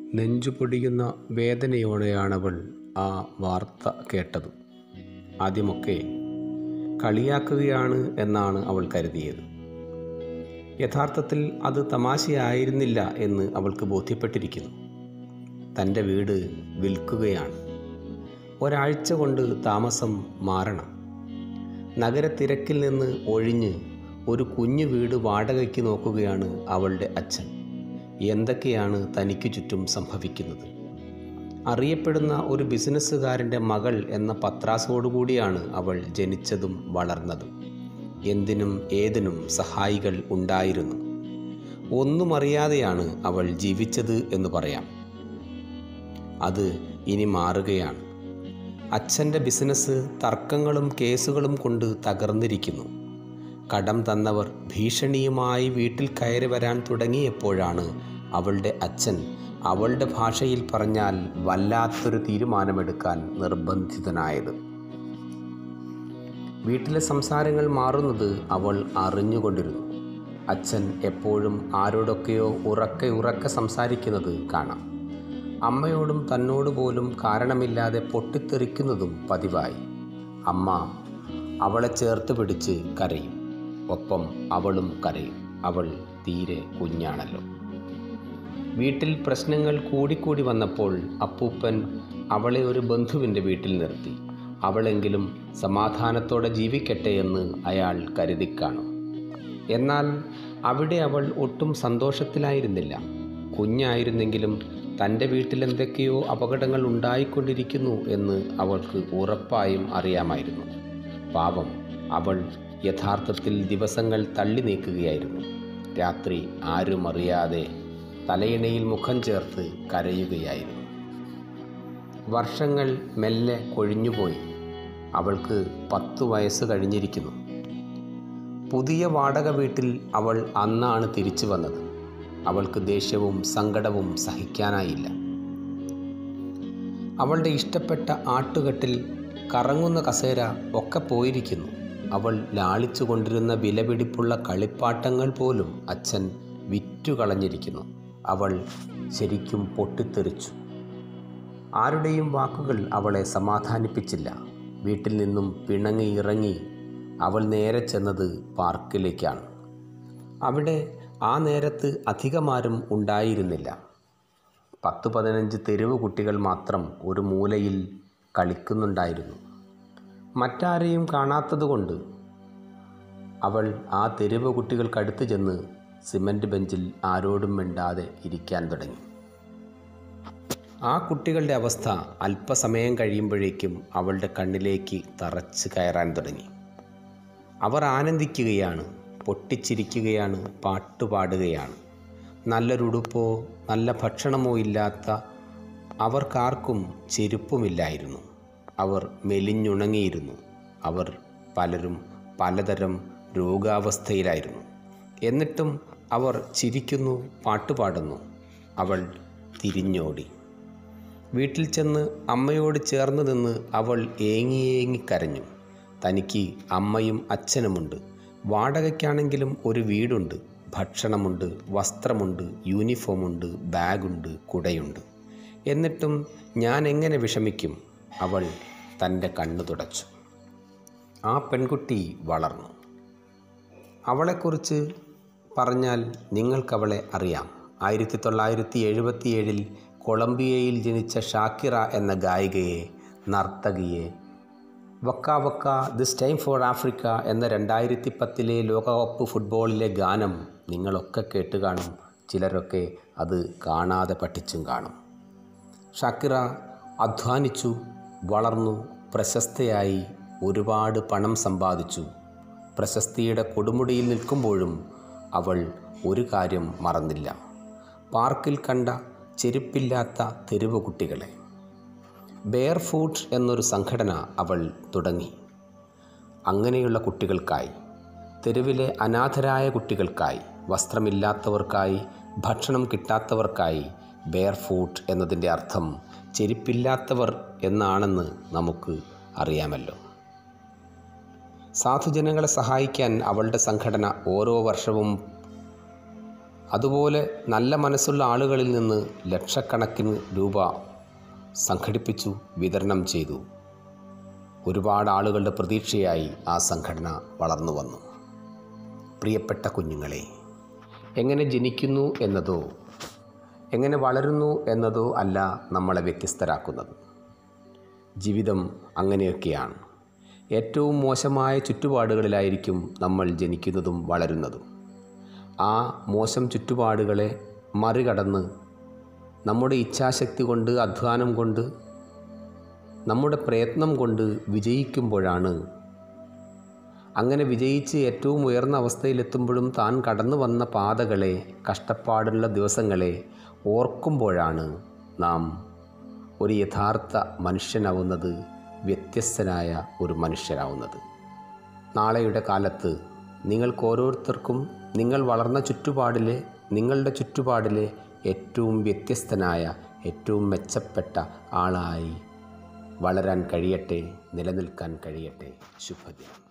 നെഞ്ചു പൊടിയുന്ന വേദനയോടെയാണവൾ ആ വാർത്ത കേട്ടത് ആദ്യമൊക്കെ കളിയാക്കുകയാണ് എന്നാണ് അവൾ കരുതിയത് യഥാർത്ഥത്തിൽ അത് തമാശയായിരുന്നില്ല എന്ന് അവൾക്ക് ബോധ്യപ്പെട്ടിരിക്കുന്നു തൻ്റെ വീട് വിൽക്കുകയാണ് ഒരാഴ്ച കൊണ്ട് താമസം മാറണം നഗരത്തിരക്കിൽ നിന്ന് ഒഴിഞ്ഞ് ഒരു കുഞ്ഞു വീട് വാടകയ്ക്ക് നോക്കുകയാണ് അവളുടെ അച്ഛൻ എന്തൊക്കെയാണ് തനിക്ക് ചുറ്റും സംഭവിക്കുന്നത് അറിയപ്പെടുന്ന ഒരു ബിസിനസ്സുകാരൻ്റെ മകൾ എന്ന പത്രാസോടുകൂടിയാണ് അവൾ ജനിച്ചതും വളർന്നതും എന്തിനും ഏതിനും സഹായികൾ ഉണ്ടായിരുന്നു ഒന്നും അറിയാതെയാണ് അവൾ ജീവിച്ചത് എന്ന് പറയാം അത് ഇനി മാറുകയാണ് അച്ഛൻ്റെ ബിസിനസ് തർക്കങ്ങളും കേസുകളും കൊണ്ട് തകർന്നിരിക്കുന്നു കടം തന്നവർ ഭീഷണിയുമായി വീട്ടിൽ കയറി വരാൻ തുടങ്ങിയപ്പോഴാണ് അവളുടെ അച്ഛൻ അവളുടെ ഭാഷയിൽ പറഞ്ഞാൽ വല്ലാത്തൊരു തീരുമാനമെടുക്കാൻ നിർബന്ധിതനായത് വീട്ടിലെ സംസാരങ്ങൾ മാറുന്നത് അവൾ അറിഞ്ഞുകൊണ്ടിരുന്നു അച്ഛൻ എപ്പോഴും ആരോടൊക്കെയോ ഉറക്കെ ഉറക്കെ സംസാരിക്കുന്നത് കാണാം അമ്മയോടും തന്നോട് പോലും കാരണമില്ലാതെ പൊട്ടിത്തെറിക്കുന്നതും പതിവായി അമ്മ അവളെ ചേർത്ത് പിടിച്ച് കരയും ഒപ്പം അവളും കരയും അവൾ തീരെ കുഞ്ഞാണല്ലോ വീട്ടിൽ പ്രശ്നങ്ങൾ കൂടിക്കൂടി വന്നപ്പോൾ അപ്പൂപ്പൻ അവളെ ഒരു ബന്ധുവിൻ്റെ വീട്ടിൽ നിർത്തി അവളെങ്കിലും സമാധാനത്തോടെ ജീവിക്കട്ടെ എന്ന് അയാൾ കരുതിക്കാണും എന്നാൽ അവിടെ അവൾ ഒട്ടും സന്തോഷത്തിലായിരുന്നില്ല കുഞ്ഞായിരുന്നെങ്കിലും തൻ്റെ വീട്ടിൽ എന്തൊക്കെയോ അപകടങ്ങൾ ഉണ്ടായിക്കൊണ്ടിരിക്കുന്നു എന്ന് അവൾക്ക് ഉറപ്പായും അറിയാമായിരുന്നു പാവം അവൾ യഥാർത്ഥത്തിൽ ദിവസങ്ങൾ തള്ളി നീക്കുകയായിരുന്നു രാത്രി ആരും അറിയാതെ തലയിണയിൽ മുഖം ചേർത്ത് കരയുകയായിരുന്നു വർഷങ്ങൾ മെല്ലെ കൊഴിഞ്ഞുപോയി അവൾക്ക് പത്തു വയസ്സ് കഴിഞ്ഞിരിക്കുന്നു പുതിയ വാടക വീട്ടിൽ അവൾ അന്നാണ് തിരിച്ചു വന്നത് അവൾക്ക് ദേഷ്യവും സങ്കടവും സഹിക്കാനായില്ല അവളുടെ ഇഷ്ടപ്പെട്ട ആട്ടുകെട്ടിൽ കറങ്ങുന്ന കസേര ഒക്കെ പോയിരിക്കുന്നു അവൾ ലാളിച്ചു കൊണ്ടിരുന്ന വിലപിടിപ്പുള്ള കളിപ്പാട്ടങ്ങൾ പോലും അച്ഛൻ വിറ്റുകളഞ്ഞിരിക്കുന്നു അവൾ ശരിക്കും പൊട്ടിത്തെറിച്ചു ആരുടെയും വാക്കുകൾ അവളെ സമാധാനിപ്പിച്ചില്ല വീട്ടിൽ നിന്നും പിണങ്ങി ഇറങ്ങി അവൾ നേരെ ചെന്നത് പാർക്കിലേക്കാണ് അവിടെ ആ നേരത്ത് അധികമാരും ഉണ്ടായിരുന്നില്ല പത്ത് പതിനഞ്ച് തെരുവ് കുട്ടികൾ മാത്രം ഒരു മൂലയിൽ കളിക്കുന്നുണ്ടായിരുന്നു മറ്റാരെയും കാണാത്തതുകൊണ്ട് അവൾ ആ തെരുവ് കുട്ടികൾക്കടുത്ത് ചെന്ന് സിമൻറ്റ് ബെഞ്ചിൽ ആരോടും മിണ്ടാതെ ഇരിക്കാൻ തുടങ്ങി ആ കുട്ടികളുടെ അവസ്ഥ അല്പസമയം കഴിയുമ്പോഴേക്കും അവളുടെ കണ്ണിലേക്ക് തറച്ച് കയറാൻ തുടങ്ങി അവർ ആനന്ദിക്കുകയാണ് പൊട്ടിച്ചിരിക്കുകയാണ് പാട്ടുപാടുകയാണ് നല്ലൊരുടുപ്പോ നല്ല ഭക്ഷണമോ ഇല്ലാത്ത അവർക്കാർക്കും ചെരുപ്പുമില്ലായിരുന്നു അവർ മെലിഞ്ഞുണങ്ങിയിരുന്നു അവർ പലരും പലതരം രോഗാവസ്ഥയിലായിരുന്നു എന്നിട്ടും അവർ ചിരിക്കുന്നു പാട്ടുപാടുന്നു അവൾ തിരിഞ്ഞോടി വീട്ടിൽ ചെന്ന് അമ്മയോട് ചേർന്ന് നിന്ന് അവൾ ഏങ്ങി ഏങ്ങി കരഞ്ഞു തനിക്ക് അമ്മയും അച്ഛനുമുണ്ട് വാടകയ്ക്കാണെങ്കിലും ഒരു വീടുണ്ട് ഭക്ഷണമുണ്ട് വസ്ത്രമുണ്ട് യൂണിഫോമുണ്ട് ബാഗുണ്ട് കുടയുണ്ട് എന്നിട്ടും ഞാൻ എങ്ങനെ വിഷമിക്കും അവൾ തൻ്റെ കണ്ണു തുടച്ചു ആ പെൺകുട്ടി വളർന്നു അവളെക്കുറിച്ച് പറഞ്ഞാൽ നിങ്ങൾക്കവളെ അറിയാം ആയിരത്തി തൊള്ളായിരത്തി എഴുപത്തിയേഴിൽ കൊളംബിയയിൽ ജനിച്ച ഷാക്കിറ എന്ന ഗായികയെ നർത്തകിയെ waka waka this time for Africa എന്ന രണ്ടായിരത്തി പത്തിലെ ലോകകപ്പ് ഫുട്ബോളിലെ ഗാനം നിങ്ങളൊക്കെ കേട്ട് കാണും ചിലരൊക്കെ അത് കാണാതെ പഠിച്ചും കാണും ഷാക്കിറ അധ്വാനിച്ചു വളർന്നു പ്രശസ്തയായി ഒരുപാട് പണം സമ്പാദിച്ചു പ്രശസ്തിയുടെ കൊടുമുടിയിൽ നിൽക്കുമ്പോഴും അവൾ ഒരു കാര്യം മറന്നില്ല പാർക്കിൽ കണ്ട ചെരുപ്പില്ലാത്ത തെരുവ് കുട്ടികളെ ബെയർ ഫൂട്ട് എന്നൊരു സംഘടന അവൾ തുടങ്ങി അങ്ങനെയുള്ള കുട്ടികൾക്കായി തെരുവിലെ അനാഥരായ കുട്ടികൾക്കായി വസ്ത്രമില്ലാത്തവർക്കായി ഭക്ഷണം കിട്ടാത്തവർക്കായി ബെയർ ഫൂട്ട് എന്നതിൻ്റെ അർത്ഥം ചെരുപ്പില്ലാത്തവർ എന്നാണെന്ന് നമുക്ക് അറിയാമല്ലോ സാധുജനങ്ങളെ സഹായിക്കാൻ അവളുടെ സംഘടന ഓരോ വർഷവും അതുപോലെ നല്ല മനസ്സുള്ള ആളുകളിൽ നിന്ന് ലക്ഷക്കണക്കിന് രൂപ സംഘടിപ്പിച്ചു വിതരണം ചെയ്തു ഒരുപാട് ആളുകളുടെ പ്രതീക്ഷയായി ആ സംഘടന വളർന്നു വന്നു പ്രിയപ്പെട്ട കുഞ്ഞുങ്ങളെ എങ്ങനെ ജനിക്കുന്നു എന്നതോ എങ്ങനെ വളരുന്നു എന്നതോ അല്ല നമ്മളെ വ്യത്യസ്തരാക്കുന്നത് ജീവിതം അങ്ങനെയൊക്കെയാണ് ഏറ്റവും മോശമായ ചുറ്റുപാടുകളിലായിരിക്കും നമ്മൾ ജനിക്കുന്നതും വളരുന്നതും ആ മോശം ചുറ്റുപാടുകളെ മറികടന്ന് നമ്മുടെ ഇച്ഛാശക്തി കൊണ്ട് അധ്വാനം കൊണ്ട് നമ്മുടെ പ്രയത്നം കൊണ്ട് വിജയിക്കുമ്പോഴാണ് അങ്ങനെ വിജയിച്ച് ഏറ്റവും ഉയർന്ന അവസ്ഥയിലെത്തുമ്പോഴും താൻ കടന്നു വന്ന പാതകളെ കഷ്ടപ്പാടുള്ള ദിവസങ്ങളെ ഓർക്കുമ്പോഴാണ് നാം ഒരു യഥാർത്ഥ മനുഷ്യനാവുന്നത് വ്യത്യസ്തനായ ഒരു മനുഷ്യരാവുന്നത് നാളെയുടെ കാലത്ത് നിങ്ങൾക്ക് ഓരോരുത്തർക്കും നിങ്ങൾ വളർന്ന ചുറ്റുപാടിലെ നിങ്ങളുടെ ചുറ്റുപാടിലെ ഏറ്റവും വ്യത്യസ്തനായ ഏറ്റവും മെച്ചപ്പെട്ട ആളായി വളരാൻ കഴിയട്ടെ നിലനിൽക്കാൻ കഴിയട്ടെ ശുഭദിനം